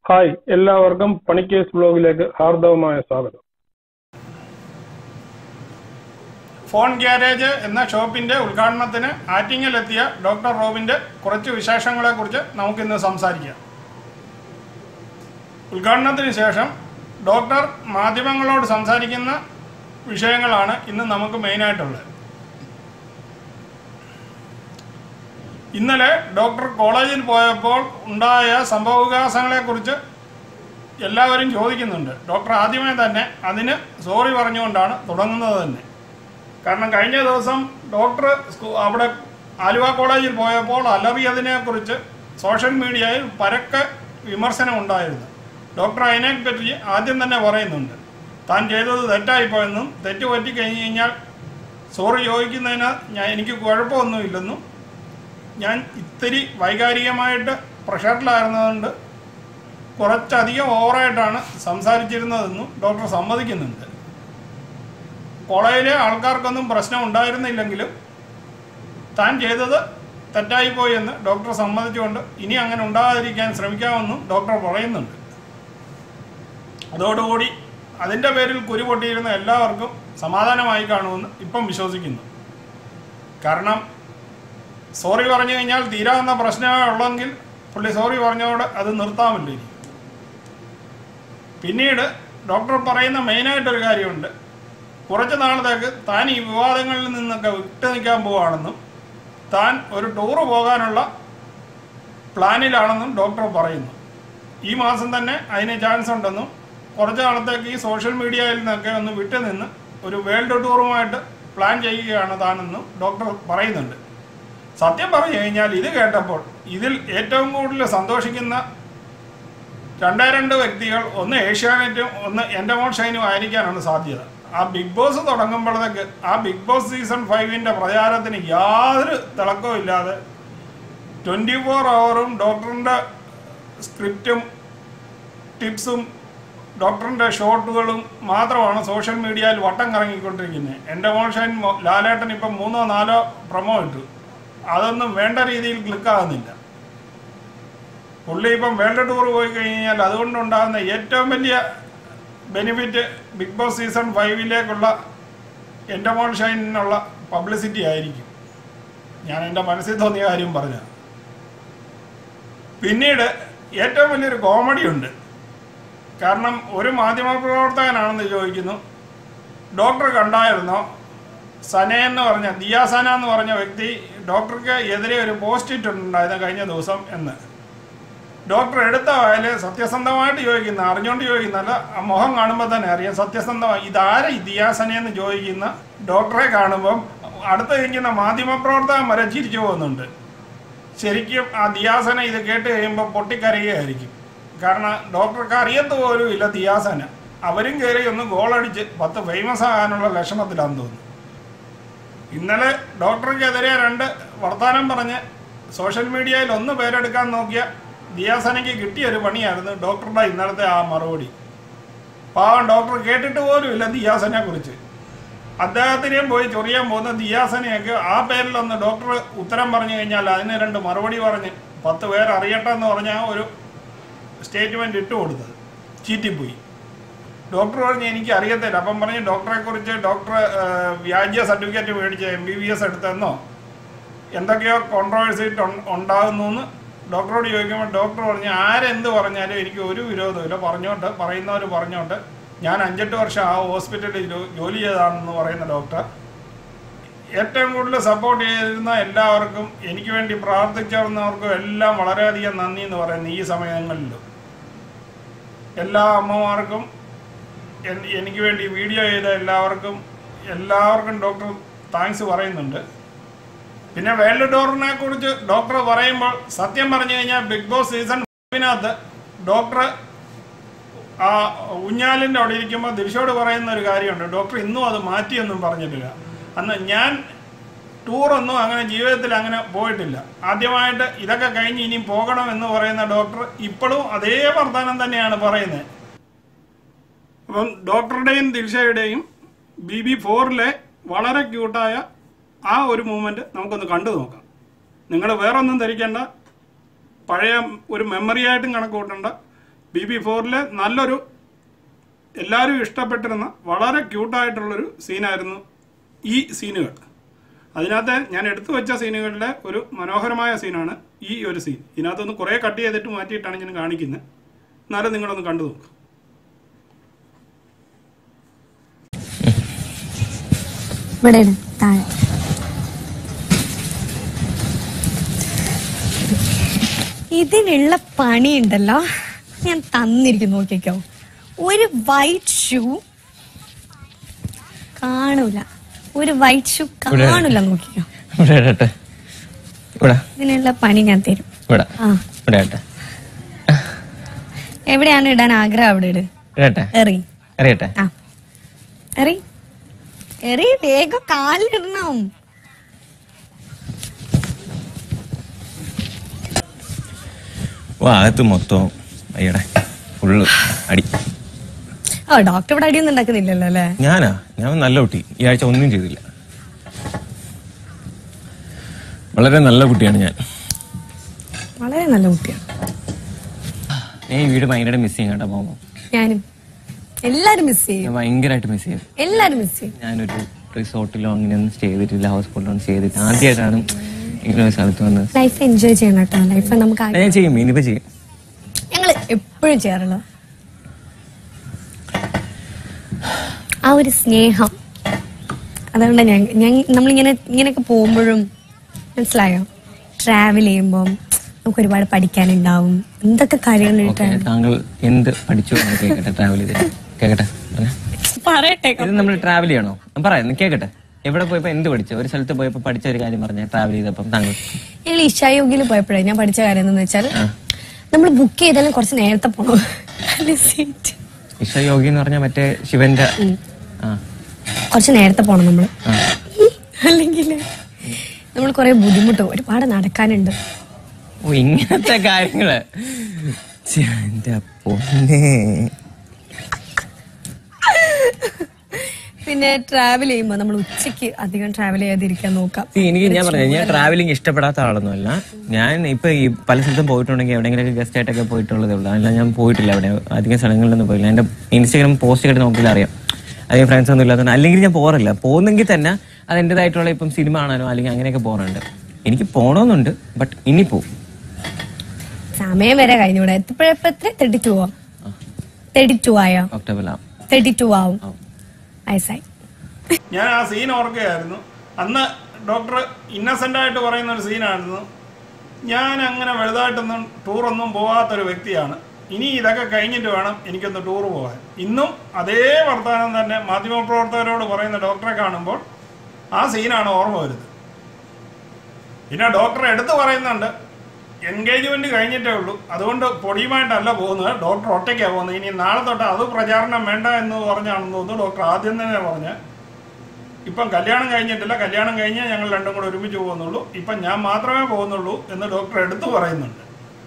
Hi എല്ലാവർക്കും പണിക്കേസ് ബ്ലോഗിലേക്ക് ഹാർദവമായ സ്വാഗതം phone garage എന്ന ഷോപ്പിന്റെ ഉദ്ഘാടനത്തിന് ആറ്റിങ്ങലെത്തിയ ഡോക്ടർ റോബിന്റെ കുറച്ച് വിശേഷങ്ങളെ കുറിച്ച് നമുക്കിന്ന് സംസാരിക്കാം ഉദ്ഘാടനത്തിന് ശേഷം ഡോക്ടർ മാധ്യമങ്ങളോട് സംസാരിക്കുന്ന വിഷയങ്ങളാണ് ഇന്ന് നമുക്ക് മെയിനായിട്ടുള്ളത് ഇന്നലെ ഡോക്ടർ കോളേജിൽ പോയപ്പോൾ ഉണ്ടായ സംഭവവികാസങ്ങളെക്കുറിച്ച് എല്ലാവരും ചോദിക്കുന്നുണ്ട് ഡോക്ടർ ആദ്യമേ തന്നെ അതിന് സോറി പറഞ്ഞുകൊണ്ടാണ് തുടങ്ങുന്നത് തന്നെ കാരണം കഴിഞ്ഞ ദിവസം ഡോക്ടർ സ്കൂ- അവിടെ ആലുവ കോളേജിൽ പോയപ്പോൾ അലറിയതിനെക്കുറിച്ച് സോഷ്യൽ മീഡിയയിൽ പരക്കെ വിമർശനം ഉണ്ടായിരുന്നു ഡോക്ടർ അതിനെപ്പറ്റി ആദ്യം തന്നെ പറയുന്നുണ്ട് താൻ ചെയ്തത് തെറ്റായിപ്പോയെന്നും തെറ്റ് പറ്റി കഴിഞ്ഞ് കഴിഞ്ഞാൽ സോറി ചോദിക്കുന്നതിന് ഞാൻ എനിക്ക് കുഴപ്പമൊന്നുമില്ലെന്നും ഞാൻ ഇത്തിരി വൈകാരികമായിട്ട് പ്രഷറിലായിരുന്നതുകൊണ്ട് കുറച്ചധികം ഓവറായിട്ടാണ് സംസാരിച്ചിരുന്നതെന്നും ഡോക്ടർ സമ്മതിക്കുന്നുണ്ട് കോളേജിലെ ആൾക്കാർക്കൊന്നും പ്രശ്നം ഉണ്ടായിരുന്നില്ലെങ്കിലും താൻ ചെയ്തത് തെറ്റായിപ്പോയി എന്ന് ഡോക്ടർ സമ്മതിച്ചുകൊണ്ട് ഇനി അങ്ങനെ ഉണ്ടാകാതിരിക്കാൻ ശ്രമിക്കാമെന്നും ഡോക്ടർ പറയുന്നുണ്ട് അതോടുകൂടി അതിൻ്റെ പേരിൽ കുരു പൊട്ടിയിരുന്ന എല്ലാവർക്കും സമാധാനമായി കാണുമെന്ന് ഇപ്പം വിശ്വസിക്കുന്നു കാരണം സോറി പറഞ്ഞു കഴിഞ്ഞാൽ തീരാവുന്ന പ്രശ്നമേ ഉള്ളെങ്കിൽ പുള്ളി സോറി പറഞ്ഞോടെ അത് നിർത്താമല്ലോ ഇനി പിന്നീട് ഡോക്ടർ പറയുന്ന മെയിനായിട്ടൊരു കാര്യമുണ്ട് കുറച്ച് നാളത്തേക്ക് താൻ ഈ വിവാദങ്ങളിൽ നിന്നൊക്കെ വിട്ടു നിൽക്കാൻ പോവുകയാണെന്നും താൻ ഒരു ടൂറ് പോകാനുള്ള പ്ലാനിലാണെന്നും ഡോക്ടർ പറയുന്നു ഈ മാസം തന്നെ അതിന് ചാൻസ് ഉണ്ടെന്നും കുറച്ച് നാളത്തേക്ക് ഈ സോഷ്യൽ മീഡിയയിൽ നിന്നൊക്കെ ഒന്ന് വിട്ടു നിന്ന് ഒരു വേൾഡ് ടൂറുമായിട്ട് പ്ലാൻ ചെയ്യുകയാണ് താനെന്നും ഡോക്ടർ പറയുന്നുണ്ട് സത്യം പറഞ്ഞു കഴിഞ്ഞാൽ ഇത് കേട്ടപ്പോൾ ഇതിൽ ഏറ്റവും കൂടുതൽ സന്തോഷിക്കുന്ന രണ്ടേ രണ്ട് വ്യക്തികൾ ഒന്ന് ഏഷ്യാനെറ്റും ഒന്ന് എൻ്റെ മോൾ ഷൈനും ആയിരിക്കാനാണ് സാധ്യത ആ ബിഗ് ബോസ് തുടങ്ങുമ്പോഴത്തേക്ക് ആ ബിഗ് ബോസ് സീസൺ ഫൈവിൻ്റെ പ്രചാരത്തിന് യാതൊരു തിളക്കവും ഇല്ലാതെ ട്വൻറ്റി ഫോർ അവറും ഡോക്ടറിൻ്റെ സ്ക്രിപ്റ്റും ടിപ്സും ഡോക്ടറിൻ്റെ ഷോട്ടുകളും മാത്രമാണ് സോഷ്യൽ മീഡിയയിൽ വട്ടം കറങ്ങിക്കൊണ്ടിരിക്കുന്നത് എൻ്റെ മോൾ ഷൈൻ മോ- ലാലേട്ടൻ ഇപ്പം മൂന്നോ നാലോ പ്രൊമോ ഇട്ടു അതൊന്നും വേണ്ട രീതിയിൽ ക്ലിക്കാകുന്നില്ല പുള്ളി ഇപ്പം വേൾഡ് ടൂർ പോയി കഴിഞ്ഞാൽ അതുകൊണ്ടുണ്ടാകുന്ന ഏറ്റവും വലിയ ബെനിഫിറ്റ് ബിഗ് ബോസ് സീസൺ ഫൈവിലേക്കുള്ള എൻ്റെ മോൾ ഷൈനിനുള്ള പബ്ലിസിറ്റി ആയിരിക്കും ഞാൻ എൻ്റെ മനസ്സിൽ തോന്നിയ കാര്യം പറഞ്ഞ പിന്നീട് ഏറ്റവും വലിയൊരു കോമഡി ഉണ്ട് കാരണം ഒരു മാധ്യമപ്രവർത്തകനാണെന്ന് ചോദിക്കുന്നു ഡോക്ടർ കണ്ടായിരുന്നോ സന എന്ന് പറഞ്ഞ ദിയാസന എന്ന് പറഞ്ഞ വ്യക്തി ഡോക്ടർക്ക് എതിരെ ഒരു പോസ്റ്റ് ഇട്ടിട്ടുണ്ടായിരുന്നു കഴിഞ്ഞ ദിവസം എന്ന് ഡോക്ടർ എടുത്ത വായില് സത്യസന്ധമായിട്ട് ചോദിക്കുന്ന അറിഞ്ഞുകൊണ്ട് ചോദിക്കുന്നല്ല ആ മുഖം കാണുമ്പോൾ തന്നെ അറിയാം സത്യസന്ധമായി ഇതാരെ ഈ ദിയാസന എന്ന് ചോദിക്കുന്ന ഡോക്ടറെ കാണുമ്പം അടുത്ത് ഇരിക്കുന്ന മാധ്യമപ്രവർത്തകൻ വരെ ചിരിച്ചു പോകുന്നുണ്ട് ശരിക്കും ആ ദിയാസന ഇത് കേട്ട് കഴിയുമ്പോൾ പൊട്ടിക്കരയുകയായിരിക്കും കാരണം ഡോക്ടർക്ക് അറിയത്ത് പോലും ഇല്ല ദിയാസന അവരും കയറി ഒന്ന് ഗോളടിച്ച് പത്ത് ഫേമസ് ആകാനുള്ള ലക്ഷണത്തിലാണെന്ന് തോന്നുന്നു ഇന്നലെ ഡോക്ടർക്കെതിരെ രണ്ട് വർത്തമാനം പറഞ്ഞ് സോഷ്യൽ മീഡിയയിൽ ഒന്ന് പേരെടുക്കാൻ നോക്കിയ ദിയാസനയ്ക്ക് കിട്ടിയ ഒരു പണിയായിരുന്നു ഡോക്ടറുടെ ഇന്നലത്തെ ആ മറുപടി പാവം ഡോക്ടർ കേട്ടിട്ട് പോലും ഇല്ല ദിയാസനെ കുറിച്ച് അദ്ദേഹത്തിനെയും പോയി ചൊറിയാൻ പോകുന്ന ദിയാസനെയൊക്കെ ആ പേരിലൊന്ന് ഡോക്ടർ ഉത്തരം പറഞ്ഞു കഴിഞ്ഞാൽ അതിന് രണ്ട് മറുപടി പറഞ്ഞ് പത്ത് പേർ അറിയട്ടെ എന്ന് പറഞ്ഞ ആ ഒരു സ്റ്റേറ്റ്മെന്റ് ഇട്ട് കൊടുത്തത് ചീറ്റിപ്പോയി ഡോക്ടർ പറഞ്ഞ് എനിക്ക് അറിയത്തില്ല അപ്പം പറഞ്ഞ് ഡോക്ടറെ കുറിച്ച് ഡോക്ടർ ഏഹ്, വ്യാജ സർട്ടിഫിക്കറ്റ് മേടിച്ച് എം ബി ബി എസ് എടുത്തെന്നോ എന്തൊക്കെയോ കോൺട്രവേഴ്സി ഉണ്ടാകുന്നു എന്ന് ഡോക്ടറോട് ചോദിക്കുമ്പോൾ ഡോക്ടർ പറഞ്ഞ് ആരെന്ത് പറഞ്ഞാലും എനിക്ക് ഒരു വിരോധമില്ല പറഞ്ഞോട്ട് പറയുന്നവർ പറഞ്ഞോട്ട് ഞാൻ അഞ്ചെട്ട് വർഷം ആ ഹോസ്പിറ്റലിൽ ജോ- ജോലി ചെയ്തതാണെന്ന് പറയുന്ന ഡോക്ടർ ഏറ്റവും കൂടുതൽ സപ്പോർട്ട് ചെയ്തിരുന്ന എല്ലാവർക്കും എനിക്ക് വേണ്ടി പ്രാർത്ഥിച്ചിരുന്നവർക്കും എല്ലാം വളരെയധികം നന്ദി എന്ന് പറയുന്നു ഈ സമയങ്ങളിലും എല്ലാ അമ്മമാർക്കും എൻ- എനിക്ക് വേണ്ടി വീഡിയോ ചെയ്ത എല്ലാവർക്കും എല്ലാവർക്കും ഡോക്ടർ താങ്ക്സ് പറയുന്നുണ്ട് പിന്നെ വേൾഡ് ടൂറിനെ കുറിച്ച് ഡോക്ടർ പറയുമ്പോൾ സത്യം പറഞ്ഞു കഴിഞ്ഞാൽ ബിഗ് ബോസ് സീസൺ ഫൈവിനകത്ത് ഡോക്ടർ ആ ഊഞ്ഞാലിൻ്റെ അവിടെ ഇരിക്കുമ്പോൾ ദിൽഷോട് പറയുന്ന ഒരു കാര്യമുണ്ട് ഡോക്ടർ ഇന്നും അത് മാറ്റിയൊന്നും പറഞ്ഞിട്ടില്ല അന്ന് ഞാൻ ടൂറൊന്നും അങ്ങനെ ജീവിതത്തിൽ അങ്ങനെ പോയിട്ടില്ല ആദ്യമായിട്ട് ഇതൊക്കെ കഴിഞ്ഞ് ഇനി പോകണം എന്ന് പറയുന്ന ഡോക്ടർ ഇപ്പോഴും അതേ വർത്തമാനം തന്നെയാണ് പറയുന്നത് അപ്പം ഡോക്ടറുടെയും ദിൽഷയുടെയും ബി ബി ഫോറിലെ വളരെ ക്യൂട്ടായ ആ ഒരു മൂമെന്റ് നമുക്കൊന്ന് കണ്ടു നോക്കാം നിങ്ങൾ വേറൊന്നും ധരിക്കേണ്ട പഴയ ഒരു മെമ്മറി ആയിട്ടും കണക്ക് കൂട്ടണ്ട ബി ബി ഫോറിലെ നല്ലൊരു എല്ലാവരും ഇഷ്ടപ്പെട്ടിരുന്ന വളരെ ക്യൂട്ടായിട്ടുള്ളൊരു സീനായിരുന്നു ഈ സീനുകൾ അതിനകത്ത് ഞാൻ എടുത്തു വെച്ച സീനുകളിലെ ഒരു മനോഹരമായ സീനാണ് ഈ ഒരു സീൻ ഇതിനകത്തൊന്ന് കുറേ കട്ട് ചെയ്തിട്ട് മാറ്റിയിട്ടാണ് ഞാൻ കാണിക്കുന്നത് എന്നാലും നിങ്ങളൊന്ന് കണ്ടു നോക്കുക ഇവിടെയാണ് താഴെ ഇതിനുള്ള പണിയുണ്ടല്ലോ ഞാൻ തന്നിരിക്കും നോക്കിക്കോ ഒരു വൈറ്റ് ഷൂ കാണൂല ഒരു വൈറ്റ് ഷൂ കാണൂല നോക്കിക്കോ ഇവിടെ ഇടട്ടെ ഇവിടെ ഇതിനുള്ള പണി ഞാൻ തരും ഇവിടെ ആ ഇവിടെ ഇടട്ടെ എവിടെയാണ് ഇടാൻ ആഗ്രഹം അവിടെ ഇട് ഇടട്ടെ എറി അറിയട്ടെ ആ എറി എറി വേഗം കാലിടണം ഓ അകത്ത് മൊത്തം അയ്യടെ ഫുള്ള് അടി ഓ ഡോക്ടർ ഇവിടെ അടിയൊന്നും ഉണ്ടാക്കുന്നില്ലല്ലോ അല്ലേ ഞാനാ ഞാൻ നല്ല കുട്ടി ഈ ആഴ്ച ഒന്നും ചെയ്തില്ല വളരെ നല്ല കുട്ടിയാണ് ഞാൻ വളരെ നല്ല കുട്ടിയാണ് ഞാൻ ഈ വീട് ഭയങ്കര മിസ് ചെയ്യും കേട്ടോ പോകുമ്പോൾ ഞാനും എല്ലാരും മിസ് ചെയ്യും ഞാൻ ഭയങ്കരമായിട്ട് മിസ് ചെയ്യും എല്ലാരും മിസ് ചെയ്യും ഞാനൊരു റിസോർട്ടിലോ അങ്ങനെയൊന്നും സ്റ്റേ ചെയ്തിട്ടില്ല ഹൗസ് ബോട്ടിലൊന്നും സ്റ്റേ ചെയ്തിട്ട് ആദ്യമായിട്ടാണ് ഇങ്ങനെ ഒരു സ്ഥലത്ത് വന്നത് ലൈഫ് എൻജോയ് ചെയ്യണം കേട്ടോ ലൈഫ് നമുക്ക് ആ- ഞാൻ ചെയ്യും ഇനിയിപ്പോ ചെയ്യും ഞങ്ങള് എപ്പോഴും ചെയ്യാറുള്ളത് ആ ഒരു സ്നേഹം അതുകൊണ്ട് ഞാൻ ഞാൻ നമ്മളിങ്ങനെ ഇങ്ങനെയൊക്കെ പോകുമ്പോഴും മനസ്സിലായോ ട്രാവൽ ചെയ്യുമ്പോൾ നമുക്ക് ഒരുപാട് പഠിക്കാനുണ്ടാവും എന്തൊക്കെ ഓക്കെ കാര്യങ്ങളുണ്ട് താങ്കൾ എന്ത് പഠിച്ചു എന്ന് കേൾക്കട്ടെ ട്രാവൽ ചെയ്തിട്ട് കേക്കട്ടെ പറഞ്ഞേ. പറയട്ടെ ഇത് നമ്മൾ ട്രാവൽ ചെയ്യണോ ഞാൻ പറയാം കേക്കട്ടെ എവിടെ പോയപ്പോ എന്ത് പഠിച്ചു ഒരു സ്ഥലത്ത് പോയപ്പോ പഠിച്ച ഒരു കാര്യം പറഞ്ഞ ട്രാവൽ ചെയ്തപ്പം താങ്കൾ ഞങ്ങൾ ഇഷായോഗിയിൽ പോയപ്പോഴേ ഞാൻ പഠിച്ച കാര്യം എന്താണെന്ന് വെച്ചാൽ നമ്മൾ ബുക്ക് ചെയ്താലും കുറച്ച് നേരത്തെ പോകണം സീറ്റ് ഇഷ യോഗി എന്ന് പറഞ്ഞാൽ മറ്റേ ശിവന്റെ ആ കുറച്ച് നേരത്തെ പോണം നമ്മള് ആ. അല്ലെങ്കിൽ നമ്മൾ കുറെ ബുദ്ധിമുട്ട് ഒരുപാട് നടക്കാനുണ്ട് ഓ ഇങ്ങനത്തെ കാര്യങ്ങള് ഛെ, എന്റെ പൊന്നേ പിന്നെ ട്രാവൽ ചെയ്യുമ്പോൾ നമ്മൾ ഉച്ചയ്ക്ക് അധികം ട്രാവൽ ചെയ്യാതിരിക്കാൻ നോക്കാം See, എനിക്ക് ഞാൻ പറഞ്ഞു ഞാൻ ട്രാവലിംഗ് ഇഷ്ടപ്പെടാത്ത ആളൊന്നുമല്ല ഞാൻ ഇപ്പൊ ഈ പല സ്ഥലത്തും പോയിട്ടുണ്ടെങ്കിൽ എവിടെയെങ്കിലും ഗസ്റ്റ് ആയിട്ടൊക്കെ പോയിട്ടുള്ളതേ ഉള്ളൂ അല്ല ഞാൻ പോയിട്ടില്ല അവിടെ അധികം സ്ഥലങ്ങളിലൊന്നും പോയില്ല എന്റെ ഇൻസ്റ്റാഗ്രാം പോസ്റ്റ് ഒക്കെ നോക്കിയാൽ അറിയാം അധികം ഫ്രണ്ട്സ് ഒന്നും ഇല്ലാത്തതുകൊണ്ട് അല്ലെങ്കിൽ ഞാൻ പോറില്ല പോകുന്നെങ്കിൽ തന്നെ അത് എന്റേതായിട്ടുള്ള ഇപ്പം സിനിമ കാണാനോ അല്ലെങ്കിൽ അങ്ങനെയൊക്കെ പോകാറുണ്ട് എനിക്ക് പോകണമെന്നുണ്ട് ബട്ട് ഇനി പോവും സമയം വരെ കഴിഞ്ഞു ഇവിടെ എത്തിയപ്പോഴപ്പോ എത്ര തേർട്ടി ടു ആവും തേർട്ടി ടു ആയോ ഒക്ടോബറിലാവും തേർട്ടി ടു ആവും വയസ്സായി ഞാൻ ആ സീൻ ഓർക്കുകയായിരുന്നു അന്ന് ഡോക്ടർ ഇന്നസെൻ്റ് ആയിട്ട് പറയുന്ന ഒരു സീനായിരുന്നു ഞാൻ അങ്ങനെ വലുതായിട്ടൊന്നും ടൂറൊന്നും പോകാത്തൊരു വ്യക്തിയാണ് ഇനി ഇതൊക്കെ കഴിഞ്ഞിട്ട് വേണം എനിക്കൊന്ന് ടൂർ പോകാൻ ഇന്നും അതേ വർത്തമാനം തന്നെ മാധ്യമപ്രവർത്തകരോട് പറയുന്ന ഡോക്ടറെ കാണുമ്പോൾ ആ സീനാണ് ഓർമ്മ വരുന്നത് പിന്നെ ഡോക്ടർ എടുത്തു പറയുന്നുണ്ട് എൻഗേജ്മെന്റ് കഴിഞ്ഞിട്ടേ ഉള്ളൂ അതുകൊണ്ട് പൊടിയുമായിട്ടല്ല പോകുന്നത് ഡോക്ടർ ഒറ്റയ്ക്കാണ് പോകുന്നത് ഇനി നാളെ തൊട്ട് അത് പ്രചാരണം വേണ്ട എന്ന് പറഞ്ഞാണെന്ന് തോന്നുന്നു ഡോക്ടർ ആദ്യം തന്നെ പറഞ്ഞ് ഇപ്പം കല്യാണം കഴിഞ്ഞിട്ടില്ല കല്യാണം കഴിഞ്ഞാൽ ഞങ്ങൾ രണ്ടും കൂടെ ഒരുമിച്ച് പോകുന്നുള്ളൂ ഇപ്പം ഞാൻ മാത്രമേ പോകുന്നുള്ളൂ എന്ന് ഡോക്ടർ എടുത്തു പറയുന്നുണ്ട്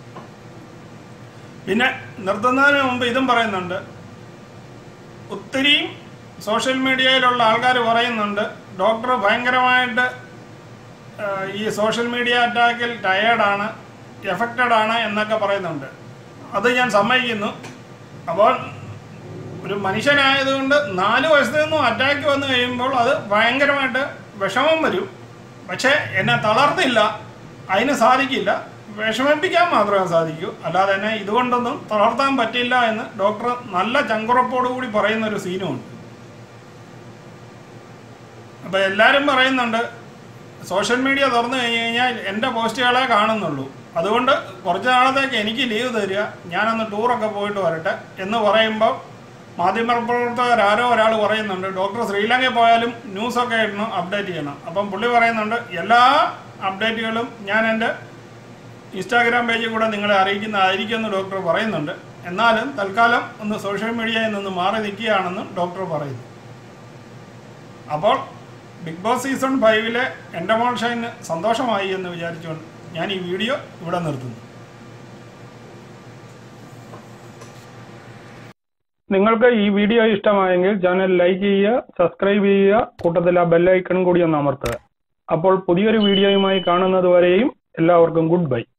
പിന്നെ നിർത്തുന്നതിന് മുമ്പ് ഇതും പറയുന്നുണ്ട് ഒത്തിരിയും സോഷ്യൽ മീഡിയയിലുള്ള ആൾക്കാർ പറയുന്നുണ്ട് ഡോക്ടർ ഭയങ്കരമായിട്ട് ആഹ്, ഈ സോഷ്യൽ മീഡിയ അറ്റാക്കിൽ ടയേർഡാണ് എഫക്റ്റഡ് ആണ് എന്നൊക്കെ പറയുന്നുണ്ട് അത് ഞാൻ സമ്മതിക്കുന്നു അപ്പോൾ ഒരു മനുഷ്യനായതുകൊണ്ട് നാല് വയസ്സിൽ നിന്നും അറ്റാക്ക് വന്നു കഴിയുമ്പോൾ അത് ഭയങ്കരമായിട്ട് വിഷമം വരും പക്ഷേ എന്നെ തളർത്തില്ല അതിന് സാധിക്കില്ല വിഷമിപ്പിക്കാൻ മാത്രമേ സാധിക്കൂ അല്ലാതെ എന്നെ ഇതുകൊണ്ടൊന്നും തളർത്താൻ പറ്റില്ല എന്ന് ഡോക്ടർ നല്ല ചങ്കുറപ്പോടു കൂടി പറയുന്ന ഒരു സീനുമുണ്ട് അപ്പോൾ എല്ലാവരും പറയുന്നുണ്ട് സോഷ്യൽ മീഡിയ തുറന്നു കഴിഞ്ഞ് കഴിഞ്ഞാൽ എൻ്റെ പോസ്റ്റുകളെ കാണുന്നുള്ളൂ അതുകൊണ്ട് കുറച്ച് നാളത്തേക്ക് എനിക്ക് ലീവ് തരിക ഞാനൊന്ന് ടൂറൊക്കെ പോയിട്ട് വരട്ടെ എന്ന് പറയുമ്പോൾ മാധ്യമപ്രവർത്തകർ ആരോ ഒരാൾ പറയുന്നുണ്ട് ഡോക്ടർ ശ്രീലങ്കയിൽ പോയാലും ന്യൂസൊക്കെ ഇടണം അപ്ഡേറ്റ് ചെയ്യണം അപ്പം പുള്ളി പറയുന്നുണ്ട് എല്ലാ അപ്ഡേറ്റുകളും ഞാൻ എൻ്റെ ഇൻസ്റ്റാഗ്രാം പേജിൽ കൂടെ നിങ്ങളെ അറിയിക്കുന്നതായിരിക്കുമെന്ന് ഡോക്ടർ പറയുന്നുണ്ട് എന്നാലും തൽക്കാലം ഒന്ന് സോഷ്യൽ മീഡിയയിൽ നിന്ന് മാറി നിൽക്കുകയാണെന്നും ഡോക്ടർ പറയുന്നു അപ്പോൾ ബിഗ് ബോസ് സീസൺ ഫൈവിലെ എൻ്റെ മോൾ ഷൈന് സന്തോഷമായി എന്ന് വിചാരിച്ചുകൊണ്ട് ഞാൻ ഈ വീഡിയോ ഇവിടെ നിർത്തുന്നു നിങ്ങൾക്ക് ഈ വീഡിയോ ഇഷ്ടമായെങ്കിൽ ചാനൽ ലൈക്ക് ചെയ്യുക സബ്സ്ക്രൈബ് ചെയ്യുക കൂട്ടത്തിൽ ആ ബെല്ലൈക്കൺ കൂടി ഒന്ന് അമർത്തുക അപ്പോൾ പുതിയൊരു വീഡിയോയുമായി കാണുന്നത് വരെയും എല്ലാവർക്കും ഗുഡ് ബൈ